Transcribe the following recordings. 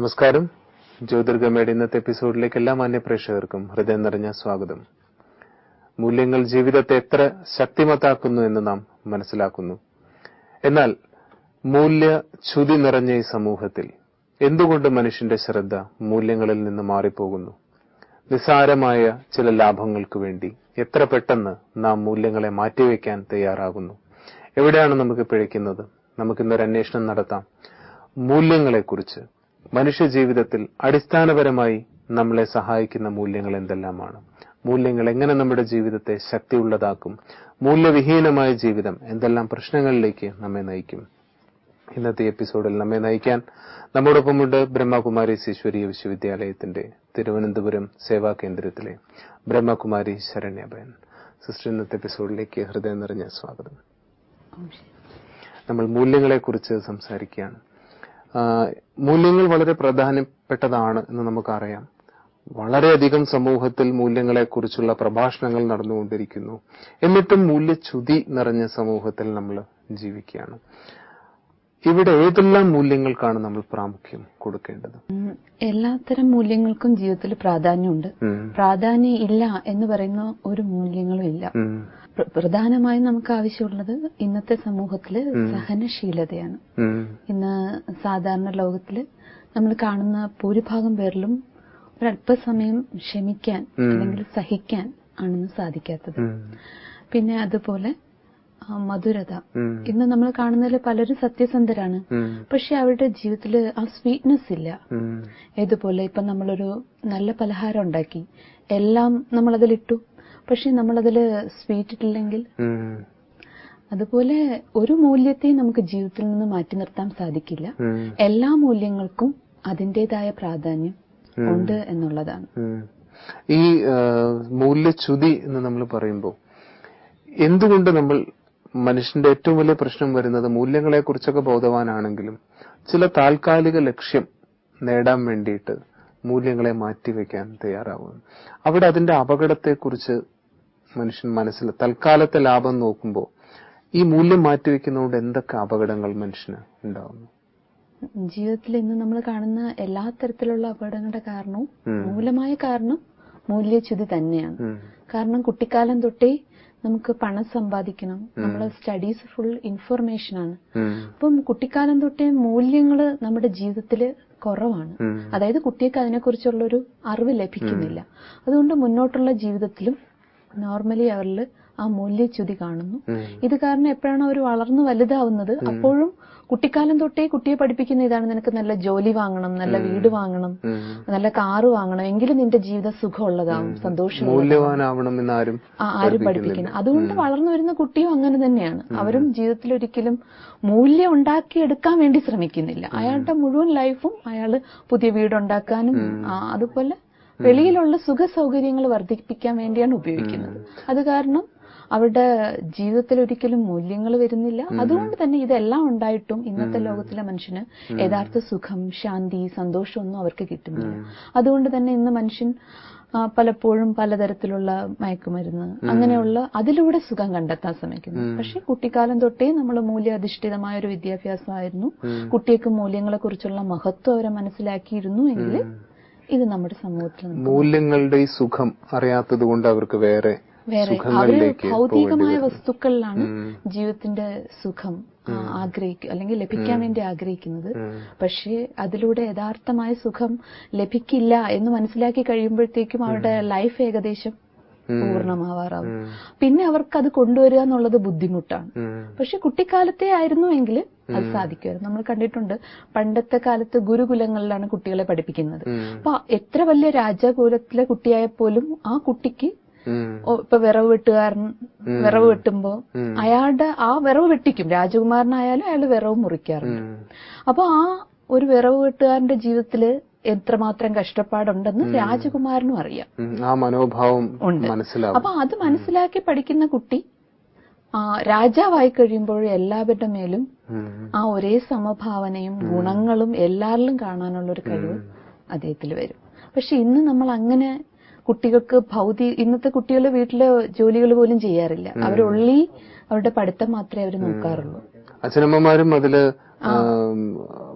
നമസ്കാരം ജ്യോതിർഗമയുടെ ഇന്നത്തെ എപ്പിസോഡിലേക്ക് എല്ലാ മാന്യ പ്രേക്ഷകർക്കും ഹൃദയം നിറഞ്ഞ സ്വാഗതം മൂല്യങ്ങൾ ജീവിതത്തെ എത്ര ശക്തിമത്താക്കുന്നു എന്ന് നാം മനസ്സിലാക്കുന്നു എന്നാൽ മൂല്യ ച്യുതി നിറഞ്ഞ ഈ സമൂഹത്തിൽ എന്തുകൊണ്ട് മനുഷ്യന്റെ ശ്രദ്ധ മൂല്യങ്ങളിൽ നിന്ന് മാറിപ്പോകുന്നു നിസ്സാരമായ ചില ലാഭങ്ങൾക്ക് വേണ്ടി എത്ര പെട്ടെന്ന് നാം മൂല്യങ്ങളെ മാറ്റിവെക്കാൻ തയ്യാറാകുന്നു എവിടെയാണ് നമുക്ക് പിഴയ്ക്കുന്നത് നമുക്കിന്നൊരു അന്വേഷണം നടത്താം മൂല്യങ്ങളെക്കുറിച്ച് മനുഷ്യ ജീവിതത്തിൽ അടിസ്ഥാനപരമായി നമ്മളെ സഹായിക്കുന്ന മൂല്യങ്ങൾ എന്തെല്ലാമാണ് മൂല്യങ്ങൾ എങ്ങനെ നമ്മുടെ ജീവിതത്തെ ശക്തിയുള്ളതാക്കും മൂല്യവിഹീനമായ ജീവിതം എന്തെല്ലാം പ്രശ്നങ്ങളിലേക്ക് നമ്മെ നയിക്കും ഇന്നത്തെ എപ്പിസോഡിൽ നമ്മെ നയിക്കാൻ നമ്മോടൊപ്പമുണ്ട് ബ്രഹ്മകുമാരി ഈശ്വരീയ വിശ്വവിദ്യാലയത്തിന്റെ തിരുവനന്തപുരം സേവാ കേന്ദ്രത്തിലെ ബ്രഹ്മകുമാരി ശരണ്യബയൻ സിസ്റ്റർ ഇന്നത്തെ എപ്പിസോഡിലേക്ക് ഹൃദയം നിറഞ്ഞ സ്വാഗതം നമ്മൾ മൂല്യങ്ങളെക്കുറിച്ച് സംസാരിക്കുകയാണ് മൂല്യങ്ങൾ വളരെ പ്രധാനപ്പെട്ടതാണ് എന്ന് നമുക്കറിയാം വളരെയധികം സമൂഹത്തിൽ മൂല്യങ്ങളെക്കുറിച്ചുള്ള പ്രഭാഷണങ്ങൾ നടന്നുകൊണ്ടിരിക്കുന്നു എന്നിട്ടും മൂല്യച്യുതി നിറഞ്ഞ സമൂഹത്തിൽ നമ്മൾ ജീവിക്കുകയാണ് ഇവിടെ ഏതെല്ലാം മൂല്യങ്ങൾക്കാണ് നമ്മൾ പ്രാമുഖ്യം കൊടുക്കേണ്ടത് എല്ലാത്തരം മൂല്യങ്ങൾക്കും ജീവിതത്തിൽ പ്രാധാന്യമുണ്ട് പ്രാധാന്യം ഇല്ല എന്ന് പറയുന്ന ഒരു മൂല്യങ്ങളും ഇല്ല പ്രധാനമായും നമുക്ക് ആവശ്യമുള്ളത് ഇന്നത്തെ സമൂഹത്തില് സഹനശീലതയാണ് ഇന്ന് സാധാരണ ലോകത്തില് നമ്മൾ കാണുന്ന ഭൂരിഭാഗം പേരിലും ഒരല്പസമയം ക്ഷമിക്കാൻ അല്ലെങ്കിൽ സഹിക്കാൻ ആണെന്ന് സാധിക്കാത്തത് പിന്നെ അതുപോലെ മധുരത ഇന്ന് നമ്മൾ കാണുന്നതിൽ പലരും സത്യസന്ധരാണ് പക്ഷെ അവരുടെ ജീവിതത്തിൽ ആ സ്വീറ്റ്നെസ് ഇല്ല ഏതുപോലെ ഇപ്പൊ നമ്മളൊരു നല്ല പലഹാരം ഉണ്ടാക്കി എല്ലാം നമ്മൾ അതിലിട്ടു പക്ഷെ നമ്മളതിൽ സ്വീറ്റ് ഇട്ടില്ലെങ്കിൽ അതുപോലെ ഒരു മൂല്യത്തെയും നമുക്ക് ജീവിതത്തിൽ നിന്ന് മാറ്റി നിർത്താൻ സാധിക്കില്ല എല്ലാ മൂല്യങ്ങൾക്കും അതിൻ്റെതായ പ്രാധാന്യം ഉണ്ട് എന്നുള്ളതാണ് ഈ മൂല്യച്യുതി എന്ന് നമ്മൾ പറയുമ്പോൾ എന്തുകൊണ്ട് നമ്മൾ മനുഷ്യന്റെ ഏറ്റവും വലിയ പ്രശ്നം വരുന്നത് മൂല്യങ്ങളെ കുറിച്ചൊക്കെ ബോധവാനാണെങ്കിലും ചില താൽക്കാലിക ലക്ഷ്യം നേടാൻ വേണ്ടിയിട്ട് മൂല്യങ്ങളെ മാറ്റിവെക്കാൻ തയ്യാറാവുന്നു അവിടെ അതിന്റെ അപകടത്തെക്കുറിച്ച് മനുഷ്യൻ മനസ്സിൽ തൽക്കാലത്തെ ലാഭം നോക്കുമ്പോൾ ഈ മൂല്യം മാറ്റിവെക്കുന്നതുകൊണ്ട് എന്തൊക്കെ അപകടങ്ങൾ മനുഷ്യന് ഉണ്ടാവുന്നു ജീവിതത്തിൽ ഇന്ന് നമ്മൾ കാണുന്ന എല്ലാ തരത്തിലുള്ള അപകടങ്ങളുടെ കാരണവും മൂലമായ കാരണം മൂല്യച്യുതി തന്നെയാണ് കാരണം കുട്ടിക്കാലം തൊട്ടേ നമുക്ക് പണം സമ്പാദിക്കണം നമ്മളെ സ്റ്റഡീസ് ഫുൾ ഇൻഫർമേഷൻ ആണ് അപ്പം കുട്ടിക്കാലം തൊട്ടേ മൂല്യങ്ങൾ നമ്മുടെ ജീവിതത്തിൽ കുറവാണ് അതായത് കുട്ടിക്ക് അതിനെക്കുറിച്ചുള്ള ഒരു അറിവ് ലഭിക്കുന്നില്ല അതുകൊണ്ട് മുന്നോട്ടുള്ള ജീവിതത്തിലും നോർമലി അവരിൽ ആ മൂല്യച്യുതി കാണുന്നു ഇത് കാരണം എപ്പോഴാണ് അവർ വളർന്നു വലുതാവുന്നത് അപ്പോഴും കുട്ടിക്കാലം തൊട്ടേ കുട്ടിയെ പഠിപ്പിക്കുന്ന ഇതാണ് നിനക്ക് നല്ല ജോലി വാങ്ങണം നല്ല വീട് വാങ്ങണം നല്ല കാറ് വാങ്ങണം എങ്കിലും നിന്റെ ജീവിതം സുഖമുള്ളതാവും സന്തോഷം മൂല്യവാനാവണം എന്ന് ആരും ആരും പഠിപ്പിക്കണം അതുകൊണ്ട് വളർന്നു വരുന്ന കുട്ടിയും അങ്ങനെ തന്നെയാണ് അവരും ജീവിതത്തിൽ ഒരിക്കലും മൂല്യം ഉണ്ടാക്കിയെടുക്കാൻ വേണ്ടി ശ്രമിക്കുന്നില്ല അയാളുടെ മുഴുവൻ ലൈഫും അയാൾ പുതിയ വീടുണ്ടാക്കാനും അതുപോലെ വെളിയിലുള്ള സുഖ സൗകര്യങ്ങൾ വർദ്ധിപ്പിക്കാൻ വേണ്ടിയാണ് ഉപയോഗിക്കുന്നത് അത് കാരണം അവരുടെ ജീവിതത്തിൽ ഒരിക്കലും മൂല്യങ്ങൾ വരുന്നില്ല അതുകൊണ്ട് തന്നെ ഇതെല്ലാം ഉണ്ടായിട്ടും ഇന്നത്തെ ലോകത്തിലെ മനുഷ്യന് യഥാർത്ഥ സുഖം ശാന്തി സന്തോഷമൊന്നും അവർക്ക് കിട്ടുന്നില്ല അതുകൊണ്ട് തന്നെ ഇന്ന് മനുഷ്യൻ പലപ്പോഴും പലതരത്തിലുള്ള മയക്കുമരുന്ന് അങ്ങനെയുള്ള അതിലൂടെ സുഖം കണ്ടെത്താൻ ശ്രമിക്കുന്നു പക്ഷെ കുട്ടിക്കാലം തൊട്ടേ നമ്മൾ മൂല്യാധിഷ്ഠിതമായ ഒരു വിദ്യാഭ്യാസമായിരുന്നു കുട്ടിക്ക് മൂല്യങ്ങളെ കുറിച്ചുള്ള മഹത്വം അവരെ മനസ്സിലാക്കിയിരുന്നു എങ്കിൽ ഇത് നമ്മുടെ സമൂഹത്തിൽ മൂല്യങ്ങളുടെ ഈ സുഖം അറിയാത്തത് കൊണ്ട് അവർക്ക് വേറെ വേറെ അവര് ഭൗതികമായ വസ്തുക്കളിലാണ് ജീവിതത്തിന്റെ സുഖം ആഗ്രഹിക്കുക അല്ലെങ്കിൽ ലഭിക്കാൻ വേണ്ടി ആഗ്രഹിക്കുന്നത് പക്ഷേ അതിലൂടെ യഥാർത്ഥമായ സുഖം ലഭിക്കില്ല എന്ന് മനസ്സിലാക്കി കഴിയുമ്പോഴത്തേക്കും അവരുടെ ലൈഫ് ഏകദേശം പൂർണ്ണമാവാറാവും പിന്നെ അവർക്ക് അത് കൊണ്ടുവരിക എന്നുള്ളത് ബുദ്ധിമുട്ടാണ് പക്ഷെ കുട്ടിക്കാലത്തെ ആയിരുന്നുവെങ്കിൽ അത് സാധിക്കുമായിരുന്നു നമ്മൾ കണ്ടിട്ടുണ്ട് പണ്ടത്തെ കാലത്ത് ഗുരുകുലങ്ങളിലാണ് കുട്ടികളെ പഠിപ്പിക്കുന്നത് അപ്പൊ എത്ര വലിയ രാജകുലത്തിലെ കുട്ടിയായപ്പോലും ആ കുട്ടിക്ക് ഇപ്പൊ വിറവ് വെട്ടുകാരൻ വിറവ് വെട്ടുമ്പോ അയാളുടെ ആ വിറവ് വെട്ടിക്കും രാജകുമാരനായാലും അയാൾ വിറവ് മുറിക്കാറുണ്ട് അപ്പൊ ആ ഒരു വിറവ് വെട്ടുകാരന്റെ ജീവിതത്തില് എത്രമാത്രം കഷ്ടപ്പാടുണ്ടെന്ന് രാജകുമാരനും അറിയാം ആ മനോഭാവം ഉണ്ട് മനസ്സിലാവും അപ്പൊ അത് മനസ്സിലാക്കി പഠിക്കുന്ന കുട്ടി ആ രാജാവായി കഴിയുമ്പോൾ എല്ലാവരുടെ മേലും ആ ഒരേ സമഭാവനയും ഗുണങ്ങളും എല്ലാവരിലും കാണാനുള്ള ഒരു കഴിവ് അദ്ദേഹത്തിൽ വരും പക്ഷെ ഇന്ന് നമ്മൾ അങ്ങനെ കുട്ടികൾക്ക് ഭൗതി ഇന്നത്തെ കുട്ടികൾ വീട്ടിലെ ജോലികൾ പോലും ചെയ്യാറില്ല അവർ ഒള്ളി അവരുടെ പഠിത്തം മാത്രമേ അവർ നോക്കാറുള്ളൂ അച്ഛനമ്മമാരും അതില്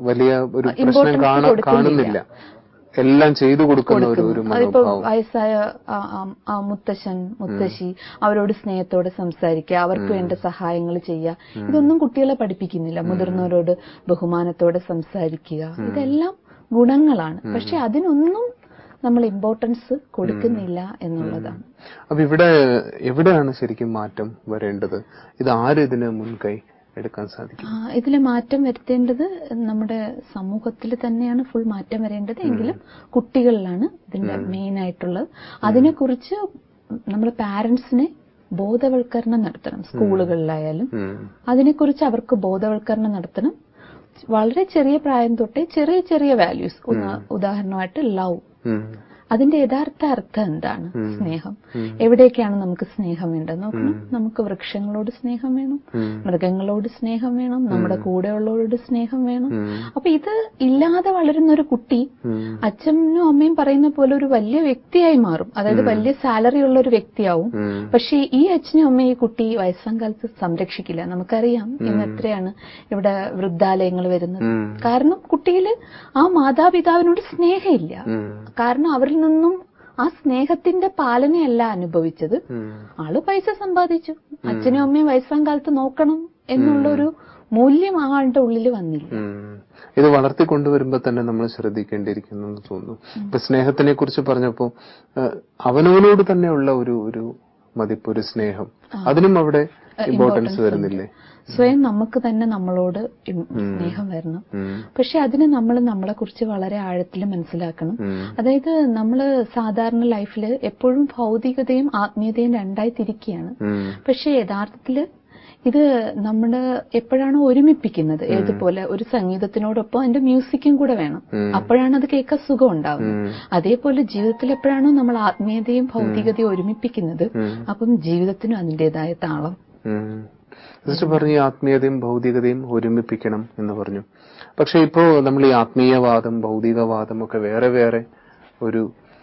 വലിയ ഒരു പ്രശ്നം Importance കാണ- കൊടുക്കുന്നില്ല. കാണുന്നില്ല എല്ലാം ചെയ്തു കൊടുക്കുന്ന ഒരു ഒരു കൊടുക്കുന്നു അതിപ്പോ മനോഭാവം വയസ്സായ ആ, ആ, ആ മുത്തശ്ശൻ മുത്തശ്ശി അവരോട് സ്നേഹത്തോടെ സംസാരിക്കുക അവർക്ക് വേണ്ട സഹായങ്ങൾ ചെയ്യുക ഇതൊന്നും കുട്ടികളെ പഠിപ്പിക്കുന്നില്ല മുതിർന്നവരോട് ബഹുമാനത്തോടെ സംസാരിക്കുക ഇതെല്ലാം ഗുണങ്ങളാണ് പക്ഷെ അതിനൊന്നും നമ്മൾ ഇമ്പോർട്ടൻസ് കൊടുക്കുന്നില്ല എന്നുള്ളതാണ് അപ്പൊ ഇവിടെ എവിടെയാണ് ശരിക്കും മാറ്റം വരേണ്ടത് ഇത് ആര് ഇതിന് മുൻകൈ എടുക്കാൻ സാധിക്കും ഇതിൽ മാറ്റം വരുത്തേണ്ടത് നമ്മുടെ സമൂഹത്തിൽ തന്നെയാണ് ഫുൾ മാറ്റം വരേണ്ടത് എങ്കിലും കുട്ടികളിലാണ് ഇതിന്റെ മെയിൻ ആയിട്ടുള്ളത് അതിനെക്കുറിച്ച് നമ്മൾ പാരന്റ്സിനെ ബോധവൽക്കരണം നടത്തണം സ്കൂളുകളിലായാലും ഉം. അതിനെക്കുറിച്ച് അവർക്ക് ബോധവൽക്കരണം നടത്തണം വളരെ ചെറിയ പ്രായം തൊട്ടേ ചെറിയ ചെറിയ വാല്യൂസ് ഉദാഹരണമായിട്ട് ലവ് ഉം. അതിന്റെ യഥാർത്ഥ അർത്ഥം എന്താണ് സ്നേഹം എവിടേക്കാണ് നമുക്ക് സ്നേഹം വേണ്ടത് നോക്കണം നമുക്ക് വൃക്ഷങ്ങളോട് സ്നേഹം വേണം ഉം. മൃഗങ്ങളോട് സ്നേഹം വേണം നമ്മുടെ കൂടെയുള്ളവരോട് സ്നേഹം വേണം ഉം. അപ്പൊ ഇത് ഇല്ലാതെ വളരുന്ന ഒരു കുട്ടി ഉം. അച്ഛനും അമ്മയും പറയുന്ന പോലെ ഒരു വലിയ വ്യക്തിയായി മാറും അതായത് വലിയ സാലറി ഉള്ള ഒരു വ്യക്തിയാവും ഉം. പക്ഷേ ഈ അച്ഛനും അമ്മയും ഈ കുട്ടി വയസ്സാം കാലത്ത് സംരക്ഷിക്കില്ല നമുക്കറിയാം ഇന്ന് എത്രയാണ് ഇവിടെ വൃദ്ധാലയങ്ങൾ വരുന്നത് ഉം. കാരണം കുട്ടിയിൽ ആ മാതാപിതാവിനോട് സ്നേഹമില്ല ഉം. കാരണം അവരിൽ നിന്നും ആ സ്നേഹത്തിന്റെ പാലനയല്ല അനുഭവിച്ചത് ഉം. ആള് പൈസ സമ്പാദിച്ചു അച്ഛനും അമ്മയും വയസ്സാം കാലത്ത് നോക്കണം എന്നുള്ളൊരു മൂല്യം ആ ആളുടെ ഉള്ളിൽ വന്നില്ല ഉം. ഇത് വളർത്തിക്കൊണ്ടുവരുമ്പോ തന്നെ നമ്മൾ ശ്രദ്ധിക്കേണ്ടിയിരിക്കുന്നു എന്ന് തോന്നുന്നു ഇപ്പൊ സ്നേഹത്തിനെ കുറിച്ച് പറഞ്ഞപ്പോ ഏഹ്, അവനവനോട് തന്നെയുള്ള ഒരു ഒരു മതിപ്പ് ഒരു സ്നേഹം അതിനും അവിടെ ഇമ്പോർട്ടൻസ് വരുന്നില്ലേ സ്വയം നമുക്ക് തന്നെ നമ്മളോട് ഇം- സ്നേഹം വരണം ഉം. പക്ഷെ അതിന് നമ്മൾ നമ്മളെ കുറിച്ച് വളരെ ആഴത്തിൽ മനസ്സിലാക്കണം ഉം. അതായത് നമ്മൾ സാധാരണ ലൈഫിൽ എപ്പോഴും ഭൗതികതയും ആത്മീയതയും രണ്ടായി തിരിക്കുകയാണ് ഉം. പക്ഷെ യഥാർത്ഥത്തില് ഇത് നമ്മള് എപ്പോഴാണോ ഒരുമിപ്പിക്കുന്നത് ഏതുപോലെ ഒരു സംഗീതത്തിനോടൊപ്പം അതിന്റെ മ്യൂസിക്കും കൂടെ വേണം ഉം. അപ്പോഴാണ് അത് കേൾക്കാൻ സുഖം ഉണ്ടാവുന്നത് ഉം. അതേപോലെ ജീവിതത്തിൽ എപ്പോഴാണോ നമ്മൾ ആത്മീയതയും ഭൗതികതയും ഒരുമിപ്പിക്കുന്നത് ഉം. അപ്പം ജീവിതത്തിനും അതിന്റേതായ താളം ഉം. സിസ്റ്റർ പറഞ്ഞു ഈ ആത്മീയതയും ഭൗതികതയും ഒരുമിപ്പിക്കണം എന്ന് പറഞ്ഞു പക്ഷെ ഇപ്പോ നമ്മൾ ഈ ആത്മീയവാദം ഭൗതികവാദം ഒക്കെ വേറെ വേറെ ഒരു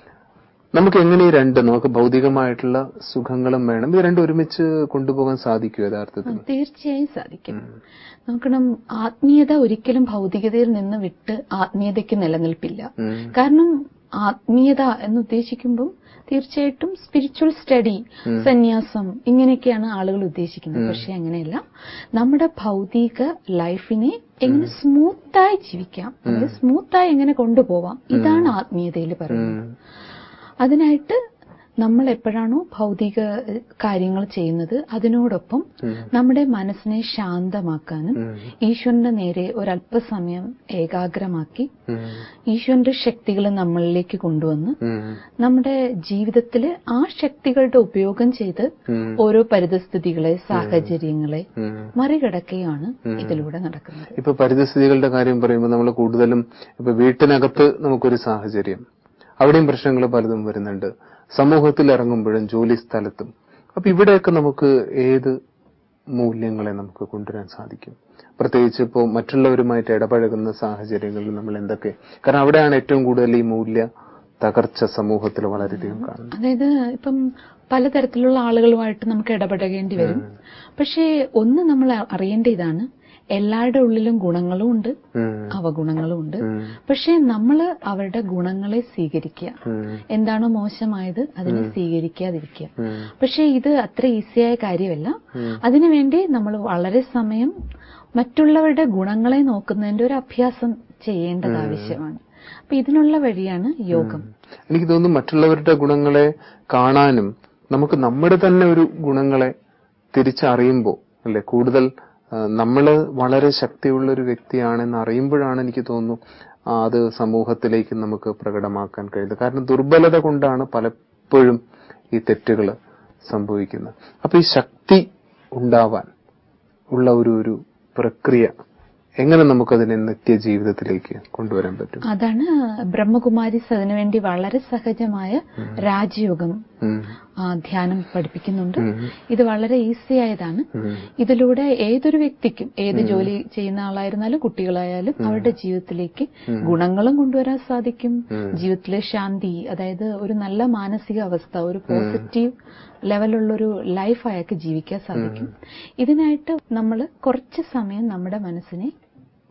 നമുക്ക് എങ്ങനെ ഈ രണ്ട് നമുക്ക് ഭൗതികമായിട്ടുള്ള സുഖങ്ങളും വേണം ഇത് രണ്ടും ഒരുമിച്ച് കൊണ്ടുപോകാൻ സാധിക്കും യഥാർത്ഥത്തിൽ തീർച്ചയായും സാധിക്കും നോക്കണം ആത്മീയത ഒരിക്കലും ഭൗതികതയിൽ നിന്ന് വിട്ട് ആത്മീയതയ്ക്ക് നിലനിൽപ്പില്ല ഉം. കാരണം ആത്മീയത എന്ന് ഉദ്ദേശിക്കുമ്പോൾ തീർച്ചയായിട്ടും സ്പിരിച്വൽ സ്റ്റഡി സന്യാസം ഇങ്ങനെയൊക്കെയാണ് ആളുകൾ ഉദ്ദേശിക്കുന്നത് പക്ഷെ അങ്ങനെയല്ല നമ്മുടെ ഭൗതിക ലൈഫിനെ എങ്ങനെ സ്മൂത്തായി ജീവിക്കാം അതായത് സ്മൂത്തായി എങ്ങനെ കൊണ്ടുപോവാം ഇതാണ് ആത്മീയതയിൽ പറയുന്നത് ഉം. അതിനായിട്ട് നമ്മൾ എപ്പോഴാണോ ഭൗതിക ഏഹ്, കാര്യങ്ങൾ ചെയ്യുന്നത് അതിനോടൊപ്പം നമ്മുടെ മനസ്സിനെ ശാന്തമാക്കാനും ഉം. ഈശ്വരന്റെ നേരെ ഒരല്പസമയം ഏകാഗ്രമാക്കി ഉം. ഈശ്വരന്റെ ശക്തികൾ നമ്മളിലേക്ക് കൊണ്ടുവന്ന് ഉം. നമ്മുടെ ജീവിതത്തിൽ ആ ശക്തികളുടെ ഉപയോഗം ചെയ്ത് ഉം. ഓരോ പരിതസ്ഥിതികളെ സാഹചര്യങ്ങളെ ഉം. മറികടക്കുകയാണ് ഇതിലൂടെ നടക്കുന്നത് ഇപ്പൊ പരിതസ്ഥിതികളുടെ കാര്യം പറയുമ്പോൾ നമ്മൾ കൂടുതലും ഇപ്പൊ വീട്ടിനകത്ത് നമുക്കൊരു സാഹചര്യം അവിടെയും പ്രശ്നങ്ങൾ പലതും വരുന്നുണ്ട് സമൂഹത്തിൽ ഇറങ്ങുമ്പോഴും ജോലി സ്ഥലത്തും അപ്പൊ ഇവിടെയൊക്കെ നമുക്ക് ഏത് മൂല്യങ്ങളെ നമുക്ക് കൊണ്ടുവരാൻ സാധിക്കും പ്രത്യേകിച്ച് ഇപ്പോൾ മറ്റുള്ളവരുമായിട്ട് ഇടപഴകുന്ന സാഹചര്യങ്ങളിൽ നമ്മൾ എന്തൊക്കെ കാരണം അവിടെയാണ് ഏറ്റവും കൂടുതൽ ഈ മൂല്യ തകർച്ച സമൂഹത്തിൽ വളരെയധികം കാണുന്നത് അതായത് ഇപ്പം പലതരത്തിലുള്ള ആളുകളുമായിട്ട് നമുക്ക് ഇടപെടേണ്ടി വരും പക്ഷേ ഒന്ന് നമ്മൾ അറിയേണ്ട ഇതാണ് എല്ലാവരുടെ ഉള്ളിലും ഗുണങ്ങളും ഉണ്ട് ഉം. അവഗുണങ്ങളും ഉണ്ട് ഉം. പക്ഷേ നമ്മൾ അവരുടെ ഗുണങ്ങളെ സ്വീകരിക്കുക ഉം. എന്താണോ മോശമായത് അതിനെ സ്വീകരിക്കാതിരിക്കുക ഉം. പക്ഷേ ഇത് അത്ര ഈസിയായ കാര്യമല്ല അതിനുവേണ്ടി നമ്മൾ വളരെ സമയം മറ്റുള്ളവരുടെ ഗുണങ്ങളെ നോക്കുന്നതിന്റെ ഒരു അഭ്യാസം ചെയ്യേണ്ടത് ആവശ്യമാണ് അപ്പൊ ഇതിനുള്ള വഴിയാണ് യോഗം എനിക്ക് തോന്നുന്നു മറ്റുള്ളവരുടെ ഗുണങ്ങളെ കാണാനും നമുക്ക് നമ്മുടെ തന്നെ ഒരു ഗുണങ്ങളെ തിരിച്ചറിയുമ്പോൾ അല്ലെ കൂടുതൽ ആ, നമ്മള് വളരെ ശക്തിയുള്ള ഒരു വ്യക്തിയാണെന്ന് അറിയുമ്പോഴാണ് എനിക്ക് തോന്നുന്നു ആ, അത് സമൂഹത്തിലേക്ക് നമുക്ക് പ്രകടമാക്കാൻ കഴിയുന്നത് കാരണം ദുർബലത കൊണ്ടാണ് പലപ്പോഴും ഈ തെറ്റുകൾ സംഭവിക്കുന്നത് അപ്പൊ ഈ ശക്തി ഉണ്ടാവാൻ ഉള്ള ഒരു ഒരു പ്രക്രിയ എങ്ങനെ നമുക്കതിനെ നിത്യജീവിതത്തിലേക്ക് കൊണ്ടുവരാൻ പറ്റും അതാണ് ബ്രഹ്മകുമാരിസ് അതിനുവേണ്ടി വളരെ സഹജമായ രാജയോഗം ഉം. ആ, ധ്യാനം പഠിപ്പിക്കുന്നുണ്ട് ഉം. ഇത് വളരെ ഈസി ആയതാണ് ഉം. ഇതിലൂടെ ഏതൊരു വ്യക്തിക്കും ഏത് ജോലി ചെയ്യുന്ന ആളായിരുന്നാലും കുട്ടികളായാലും അവരുടെ ജീവിതത്തിലേക്ക് ഗുണങ്ങളും കൊണ്ടുവരാൻ സാധിക്കും ജീവിതത്തിലെ ശാന്തി അതായത് ഒരു നല്ല മാനസിക അവസ്ഥ ഒരു പോസിറ്റീവ് ലെവലുള്ളൊരു ലൈഫ് അയാൾക്ക് ജീവിക്കാൻ സാധിക്കും ഇതിനായിട്ട് നമ്മൾ കുറച്ച് സമയം നമ്മുടെ മനസ്സിനെ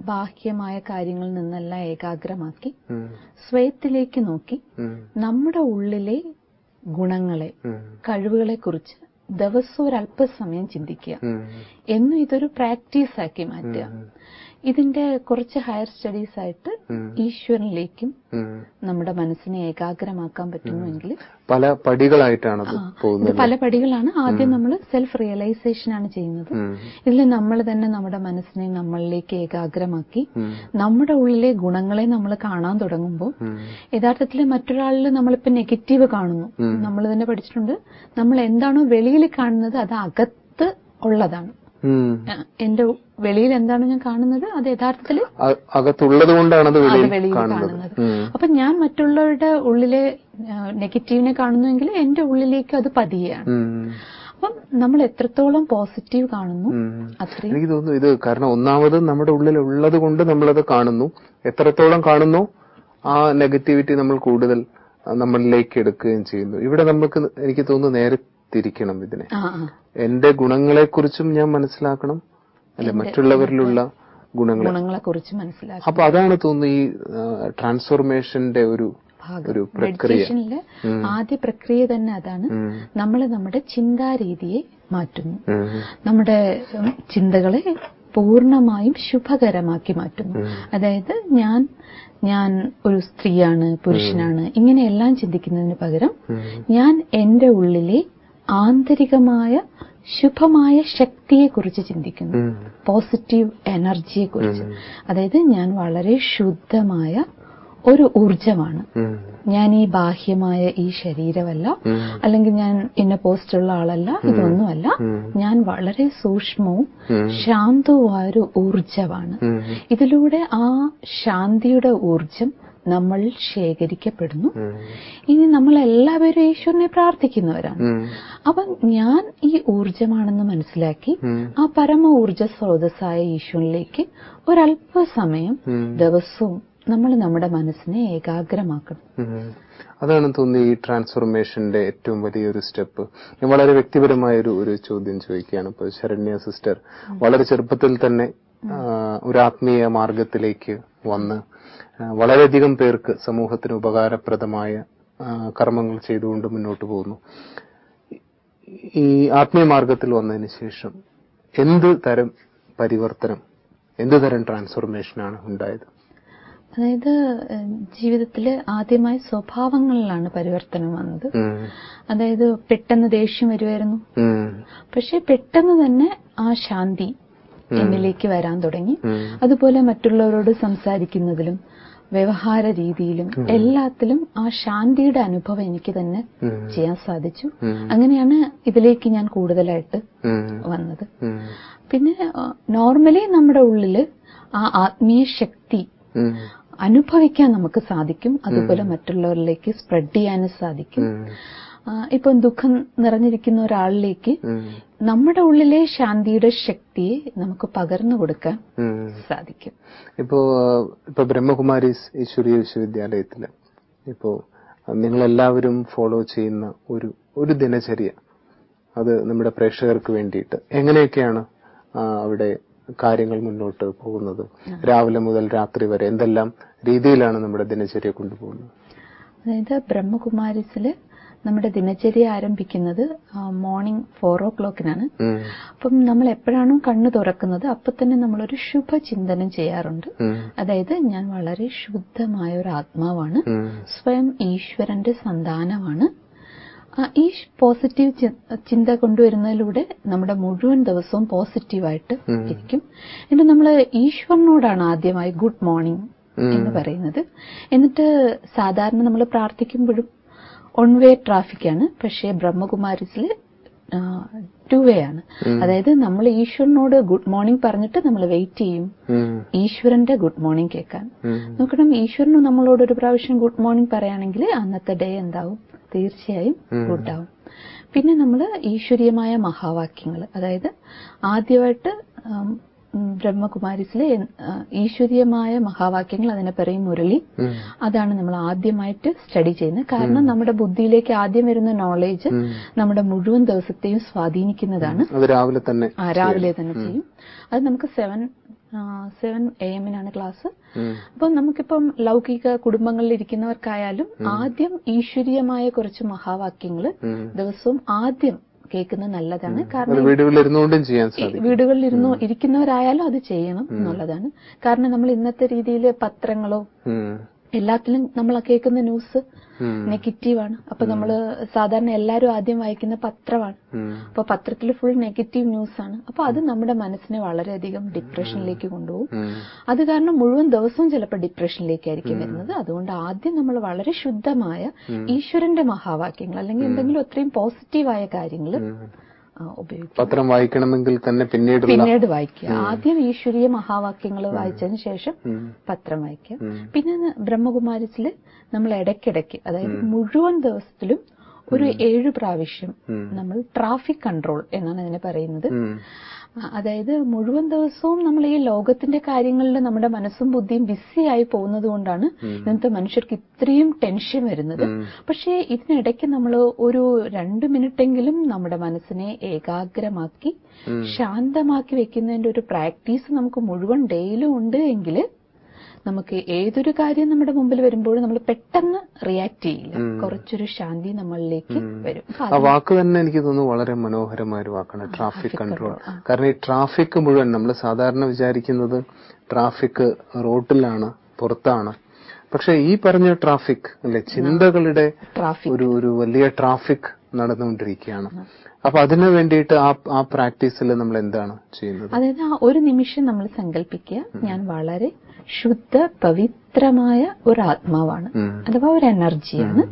ബാഹ്യമായ കാര്യങ്ങളിൽ നിന്നെല്ലാം ഏകാഗ്രമാക്കി ഉം, സ്വയത്തിലേക്ക് നോക്കി ഉം, നമ്മുടെ ഉള്ളിലെ ഗുണങ്ങളെ ഉം, കഴിവുകളെ കുറിച്ച് ദിവസവും ഒരല്പസമയം ചിന്തിക്കുക ഉം, എന്നും ഇതൊരു പ്രാക്ടീസ് ആക്കി മാറ്റുക ഉം, ഇതിന്റെ കുറച്ച് ഹയർ സ്റ്റഡീസ് ആയിട്ട് ഉം. ഈശ്വരനിലേക്കും ഉം. നമ്മുടെ മനസ്സിനെ ഏകാഗ്രമാക്കാൻ പറ്റുന്നുവെങ്കിൽ പല പടികളായിട്ടാണത് ഇത് പോകുന്നത് പല പടികളാണ് ആദ്യം നമ്മൾ സെൽഫ് റിയലൈസേഷൻ ആണ് ചെയ്യുന്നത് ഉം, ഇതിൽ നമ്മൾ തന്നെ നമ്മുടെ മനസ്സിനെ നമ്മളിലേക്ക് ഏകാഗ്രമാക്കി ഉം, നമ്മുടെ ഉള്ളിലെ ഗുണങ്ങളെ നമ്മൾ കാണാൻ തുടങ്ങുമ്പോൾ ഉം, യഥാർത്ഥത്തിൽ മറ്റൊരാളിൽ നമ്മളിപ്പോ നെഗറ്റീവ് കാണുന്നു ഉം. നമ്മൾ തന്നെ പഠിച്ചിട്ടുണ്ട് നമ്മൾ എന്താണോ വെളിയിൽ കാണുന്നത് അത് അകത്ത് ഉള്ളതാണ് ഉം. ആ, എന്റെ വെളിയിൽ എന്താണോ ഞാൻ കാണുന്നത് അത് യഥാർത്ഥത്തിൽ അ- അകത്തുള്ളത് കൊണ്ടാണ് അത് അത് വെളിയിൽ വെളിയിൽ കാണുന്നത് കാണുന്നത് ഉം, അപ്പൊ ഞാൻ മറ്റുള്ളവരുടെ ഉള്ളിലെ നെഗറ്റീവിനെ കാണുന്നുവെങ്കിൽ എന്റെ ഉള്ളിലേക്ക് അത് പതിയാണ് ഉം, അപ്പം നമ്മൾ എത്രത്തോളം പോസിറ്റീവ് കാണുന്നു ഉം. അത്രയും എനിക്ക് തോന്നുന്നു ഇത് കാരണം ഒന്നാമത് നമ്മുടെ ഉള്ളിൽ ഉള്ളത് കൊണ്ട് നമ്മളത് കാണുന്നു എത്രത്തോളം കാണുന്നു ആ നെഗറ്റിവിറ്റി നമ്മൾ കൂടുതൽ ആ, നമ്മളിലേക്ക് എടുക്കുകയും ചെയ്യുന്നു ഇവിടെ നമുക്ക് എനിക്ക് തോന്നുന്നു നേരെ തിരിക്കണം ഇതിനെ ആ ആ എന്റെ ഗുണങ്ങളെക്കുറിച്ചും ഞാൻ മനസ്സിലാക്കണം അല്ലെ മറ്റുള്ളവരിലുള്ള ഗുണങ്ങളെ ഗുണങ്ങളെ കുറിച്ച് മനസ്സിലാക്കി അപ്പൊ അതാണ് തോന്നുന്നു ഈ ട്രാൻസ്ഫോർമേഷന്റെ ഒരു ഒരു പ്രക്രിയ മെഡിറ്റേഷനിലെ ആദ്യ പ്രക്രിയ തന്നെ അതാണ് ഉം, നമ്മൾ നമ്മുടെ ചിന്താരീതിയെ മാറ്റുന്നു ഉം, നമ്മുടെ ഉം, ചിന്തകളെ പൂർണ്ണമായും ശുഭകരമാക്കി മാറ്റുന്നു അതായത് ഞാൻ ഞാൻ ഒരു സ്ത്രീയാണ് പുരുഷനാണ് ഇങ്ങനെയെല്ലാം ചിന്തിക്കുന്നതിന് പകരം ഉം, ഞാൻ എന്റെ ഉള്ളിലെ ആന്തരികമായ ശുഭമായ ശക്തിയെക്കുറിച്ച് ചിന്തിക്കുന്നു ഉം, പോസിറ്റീവ് എനർജിയെ കുറിച്ച് അതായത് ഞാൻ വളരെ ശുദ്ധമായ ഒരു ഊർജമാണ് ഉം, ഞാൻ ഈ ബാഹ്യമായ ഈ ശരീരമല്ല ഉം, അല്ലെങ്കിൽ ഞാൻ ഇന്ന പോസ്റ്റുള്ള ആളല്ല ഇതൊന്നുമല്ല ഉം. ഞാൻ വളരെ സൂക്ഷ്മവും ഉം. ശാന്തവുമായ ഒരു ഊർജമാണ് ഉം, ഇതിലൂടെ ആ ശാന്തിയുടെ ഊർജം നമ്മൾ ശേഖരിക്കപ്പെടുന്നു ഉം, ഇനി നമ്മൾ എല്ലാവരും ഈശ്വരനെ പ്രാർത്ഥിക്കുന്നവരാണ് ഉം, അപ്പം ഞാൻ ഈ ഊർജമാണെന്ന് മനസ്സിലാക്കി ഉം, ആ പരമ ഊർജ സ്രോതസ്സായ ഈശ്വരനിലേക്ക് ഒരല്പസമയം ഉം. ദിവസവും നമ്മൾ നമ്മുടെ മനസ്സിനെ ഏകാഗ്രമാക്കണം ഉം. അതാണ് തോന്നുന്നു ഈ ട്രാൻസ്ഫോർമേഷന്റെ ഏറ്റവും വലിയൊരു സ്റ്റെപ്പ് ഞാൻ വളരെ വ്യക്തിപരമായ ഒരു ഒരു ചോദ്യം ചോദിക്കുകയാണ് ഇപ്പൊ ശരണ്യ സിസ്റ്റർ വളരെ ചെറുപ്പത്തിൽ തന്നെ ആ, ഒരു ആത്മീയ മാർഗത്തിലേക്ക് വന്ന് ആ, വളരെയധികം പേർക്ക് സമൂഹത്തിന് ഉപകാരപ്രദമായ ആ, കർമ്മങ്ങൾ ചെയ്തുകൊണ്ട് മുന്നോട്ട് പോകുന്നു ഈ ആത്മീയ മാർഗത്തിൽ വന്നതിന് ശേഷം എന്ത് തരം പരിവർത്തനം എന്ത് തരം ട്രാൻസ്ഫോർമേഷനാണ് ഉണ്ടായത് അതായത് ജീവിതത്തിൽ ആദ്യമായി സ്വഭാവങ്ങളിലാണ് പരിവർത്തനം വന്നത് ഉം, അതായത് പെട്ടെന്ന് ദേഷ്യം വരുമായിരുന്നു ഉം, പക്ഷെ പെട്ടെന്ന് തന്നെ ആ ശാന്തി എന്നിലേക്ക് വരാൻ തുടങ്ങി ഉം, അതുപോലെ മറ്റുള്ളവരോട് സംസാരിക്കുന്നതിലും വ്യവഹാര രീതിയിലും എല്ലാത്തിലും ആ ശാന്തിയുടെ അനുഭവം എനിക്ക് തന്നെ ഉം, ചെയ്യാൻ സാധിച്ചു ഉം, അങ്ങനെയാണ് ഇതിലേക്ക് ഞാൻ കൂടുതലായിട്ട് ഉം, വന്നത് ഉം, പിന്നെ നോർമലി നമ്മുടെ ഉള്ളില് ആ ആത്മീയ ശക്തി ഉം, അനുഭവിക്കാൻ നമുക്ക് സാധിക്കും അതുപോലെ മറ്റുള്ളവരിലേക്ക് സ്പ്രെഡ് ചെയ്യാനും സാധിക്കും ഉം, ആ, ഇപ്പം ദുഃഖം നിറഞ്ഞിരിക്കുന്ന ഒരാളിലേക്ക് ഉം, നമ്മുടെ ഉള്ളിലെ ശാന്തിയുടെ ശക്തിയെ നമുക്ക് പകർന്നു കൊടുക്കാൻ ഉം. സാധിക്കും ഇപ്പോ ഇപ്പൊ ബ്രഹ്മകുമാരീസ് ഈശ്വരീയ വിശ്വവിദ്യാലയത്തില് ഇപ്പോ നിങ്ങളെല്ലാവരും ഫോളോ ചെയ്യുന്ന ഒരു ഒരു ദിനചര്യ അത് നമ്മുടെ പ്രേക്ഷകർക്ക് വേണ്ടിയിട്ട് എങ്ങനെയൊക്കെയാണ് ആ, അവിടെ കാര്യങ്ങൾ മുന്നോട്ട് പോകുന്നത് രാവിലെ മുതൽ രാത്രി വരെ എന്തെല്ലാം രീതിയിലാണ് നമ്മുടെ ദിനചര്യ കൊണ്ടുപോകുന്നത് അതായത് ബ്രഹ്മകുമാരിസില് നമ്മുടെ ദിനചര്യ ആരംഭിക്കുന്നത് മോർണിംഗ് ഫോർ ഓ ക്ലോക്കിനാണ് ഉം, അപ്പം നമ്മൾ എപ്പോഴാണോ കണ്ണു തുറക്കുന്നത് അപ്പൊ തന്നെ നമ്മളൊരു ശുഭചിന്തനം ചെയ്യാറുണ്ട് ഉം, അതായത് ഞാൻ വളരെ ശുദ്ധമായ ഒരു ആത്മാവാണ് ഉം, സ്വയം ഈശ്വരന്റെ സന്താനമാണ് ആ, ഈ പോസിറ്റീവ് ചി- ചിന്ത കൊണ്ടുവരുന്നതിലൂടെ നമ്മുടെ മുഴുവൻ ദിവസവും പോസിറ്റീവായിട്ട് ഇരിക്കും എന്നിട്ട് നമ്മൾ ഈശ്വരനോടാണ് ആദ്യമായി ഗുഡ് മോർണിംഗ് എന്ന് പറയുന്നത് എന്നിട്ട് സാധാരണ നമ്മൾ പ്രാർത്ഥിക്കുമ്പോഴും ഓൺ വേ ട്രാഫിക് ആണ് പക്ഷേ ബ്രഹ്മകുമാരിസിൽ ടു വേ ആണ് അതായത് നമ്മൾ ഈശ്വരനോട് ഗുഡ് മോർണിംഗ് പറഞ്ഞിട്ട് നമ്മൾ വെയിറ്റ് ചെയ്യും ഉം, ഈശ്വരന്റെ ഗുഡ് മോർണിംഗ് കേൾക്കാൻ ഉം, നോക്കണം ഈശ്വരന് നമ്മളോട് ഒരു പ്രാവശ്യം ഗുഡ് മോർണിംഗ് പറയുകയാണെങ്കിൽ അന്നത്തെ ഡേ എന്താവും തീർച്ചയായും ഗുഡ് ആവും പിന്നെ നമ്മൾ ഈശ്വരീയമായ മഹാവാക്യങ്ങൾ അതായത് ആദ്യമായിട്ട് ആം, ഉം, ബ്രഹ്മകുമാരിസിലെ ആ, ഈശ്വരീയമായ മഹാവാക്യങ്ങൾ അതിനെ പറയും മുരളി ഉം, അതാണ് നമ്മൾ ആദ്യമായിട്ട് സ്റ്റഡി ചെയ്യുന്നത് കാരണം നമ്മുടെ ബുദ്ധിയിലേക്ക് ആദ്യം വരുന്ന നോളേജ് നമ്മുടെ മുഴുവൻ ദിവസത്തെയും സ്വാധീനിക്കുന്നതാണ് അത് രാവിലെ തന്നെ ആ, രാവിലെ തന്നെ ചെയ്യും അത് നമുക്ക് സെവൻ സെവൻ എ എമ്മിനാണ് ക്ലാസ് ഉം. അപ്പൊ നമുക്കിപ്പം ലൗകിക കുടുംബങ്ങളിൽ ഇരിക്കുന്നവർക്കായാലും ആദ്യം ഈശ്വരീയമായ കുറച്ച് മഹാവാക്യങ്ങൾ ഉം. ദിവസവും ആദ്യം കേൾക്കുന്നത് നല്ലതാണ് അത് കാരണം വീടുകളിൽ ഇരുന്നുകൊണ്ടും ചെയ്യാൻ സാധിക്കും വീടുകളിൽ ഇരുന്നു ഇരിക്കുന്നവരായാലും അത് ചെയ്യണം എന്നുള്ളതാണ് കാരണം നമ്മൾ ഇന്നത്തെ രീതിയിൽ പത്രങ്ങളോ ഉം. എല്ലാത്തിലും നമ്മൾ കേൾക്കുന്ന ന്യൂസ് ഉം. നെഗറ്റീവാണ് അപ്പൊ നമ്മൾ സാധാരണ എല്ലാവരും ആദ്യം വായിക്കുന്ന പത്രമാണ് ഉം. അപ്പൊ പത്രത്തിൽ ഫുൾ നെഗറ്റീവ് ന്യൂസ് ആണ് അപ്പൊ അത് നമ്മുടെ മനസ്സിനെ വളരെയധികം ഡിപ്രഷനിലേക്ക് കൊണ്ടുപോകും ഉം. അത് കാരണം മുഴുവൻ ദിവസവും ചിലപ്പോൾ ഡിപ്രഷനിലേക്കായിരിക്കും വരുന്നത് അതുകൊണ്ട് ആദ്യം നമ്മൾ വളരെ ശുദ്ധമായ ഈശ്വരന്റെ മഹാവാക്യങ്ങൾ അല്ലെങ്കിൽ എന്തെങ്കിലും അത്രയും പോസിറ്റീവായ കാര്യങ്ങൾ ഉം. ഉപയോഗിക്കും പത്രം വായിക്കണമെങ്കിൽ തന്നെ പിന്നീടുള്ള പിന്നീട് വായിക്കുക ആദ്യം ഈശ്വരീയ മഹാവാക്യങ്ങൾ വായിച്ചതിന് ശേഷം ഉം. പത്രം വായിക്കുക ഉം. പിന്നെ ബ്രഹ്മകുമാരിസില് നമ്മൾ ഇടയ്ക്കിടയ്ക്ക് അതായത് മുഴുവൻ ദിവസത്തിലും ഒരു ഏഴ് പ്രാവശ്യം നമ്മൾ ട്രാഫിക് കൺട്രോൾ എന്നാണ് അതിനെ പറയുന്നത് ഉം. ആ, അതായത് മുഴുവൻ ദിവസവും നമ്മൾ ഈ ലോകത്തിന്റെ കാര്യങ്ങളിൽ നമ്മുടെ മനസ്സും ബുദ്ധിയും ബിസിയായി പോകുന്നത് കൊണ്ടാണ് ഇന്നത്തെ മനുഷ്യർക്ക് ഇത്രയും ടെൻഷൻ വരുന്നത് പക്ഷേ ഇതിനിടയ്ക്ക് നമ്മൾ ഒരു രണ്ട് മിനിറ്റെങ്കിലും നമ്മുടെ മനസ്സിനെ ഏകാഗ്രമാക്കി ശാന്തമാക്കി വെക്കുന്നതിന്റെ ഒരു പ്രാക്ടീസ് നമുക്ക് മുഴുവൻ ഡെയിലും ഉണ്ട് എങ്കിൽ നമുക്ക് ഏതൊരു കാര്യം നമ്മുടെ മുമ്പിൽ വരുമ്പോഴും നമ്മൾ പെട്ടെന്ന് റിയാക്ട് ചെയ്യില്ല കുറച്ചൊരു ശാന്തി നമ്മളിലേക്ക് വരും അപ്പൊ ആ വാക്ക് തന്നെ എനിക്ക് തോന്നുന്നു വളരെ മനോഹരമായ ഒരു വാക്കാണ് ട്രാഫിക് കൺട്രോൾ കാരണം ഈ ട്രാഫിക് മുഴുവൻ നമ്മൾ സാധാരണ വിചാരിക്കുന്നത് ട്രാഫിക് റോട്ടിലാണ് പുറത്താണ് പക്ഷെ ഈ പറഞ്ഞ ട്രാഫിക് അല്ലെ ചിന്തകളുടെ ട്രാഫിക് ഒരു ഒരു വലിയ ട്രാഫിക് നടന്നുകൊണ്ടിരിക്കുകയാണ് അപ്പൊ അതിനു വേണ്ടിയിട്ട് ആ ആ പ്രാക്ടീസിൽ നമ്മൾ എന്താണ് ചെയ്യുന്നത് അതായത് ആ ഒരു നിമിഷം നമ്മൾ സങ്കല്പിക്കുക ഞാൻ വളരെ ശുദ്ധ പവിത്രമായ ഒരു ആത്മാവാണ് ഉം. അഥവാ ഒരു എനർജിയാണ്